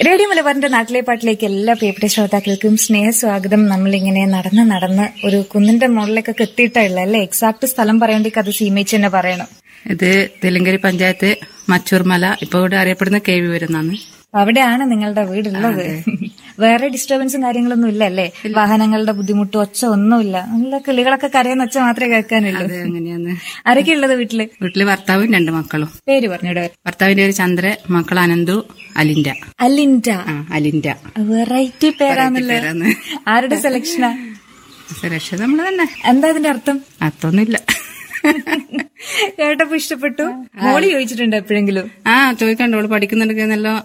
Radio മലബാറിന്റെ നാട്ടിലെ പാട്ടിലേക്ക് എല്ലാ പ്രിയപ്പെട്ട ശ്രോതാക്കൾക്കും സ്നേഹസ്വാഗതം നമ്മളിങ്ങനെ നടന്ന് നടന്ന് ഒരു കുന്നിന്റെ മുകളിലേക്കൊക്കെ എത്തിയിട്ടുള്ള അല്ലേ എക്സാക്ട് സ്ഥലം പറയണ്ടെങ്കിൽ അത് സീമേച്ച് തന്നെ പറയണം ഇത് തെലുങ്കരി പഞ്ചായത്ത് മച്ചൂർമല ഇപ്പൊ ഇവിടെ അറിയപ്പെടുന്ന കെ വി വരുന്നാണ് അവിടെയാണ് നിങ്ങളുടെ വീടുള്ളത് വേറെ ഡിസ്റ്റർബൻസും കാര്യങ്ങളൊന്നും ഇല്ല അല്ലേ വാഹനങ്ങളുടെ ബുദ്ധിമുട്ടും ഒച്ച ഒന്നുമില്ല നല്ല കിളികളൊക്കെ കരയുന്ന ഒച്ച മാത്രമേ കേൾക്കാനുള്ളൂ അത് അങ്ങനെയാന്ന് ആരൊക്കെ ഉള്ളത് വീട്ടില് വീട്ടില് ഭർത്താവും രണ്ട് മക്കളും പേര് പറഞ്ഞിട ഭർത്താവിന്റെ പേര് ചന്ദ്ര മക്കൾ അനന്തു അലിൻഡ അലിൻഡ ആ അലിൻഡ വെറൈറ്റി പേരാണല്ലോ പേരാണ്. ആരുടെ സെലക്ഷനാ സുരക്ഷ നമ്മള് തന്നെ എന്താ അതിന്റെ അർത്ഥം അതൊന്നുമില്ല കേട്ടപ്പോ ഇഷ്ടപ്പെട്ടു മോളി ചോദിച്ചിട്ടുണ്ട് എപ്പോഴെങ്കിലും ആ ചോദിക്കണ്ടോ അവള് പഠിക്കുന്നുണ്ടെങ്കിൽ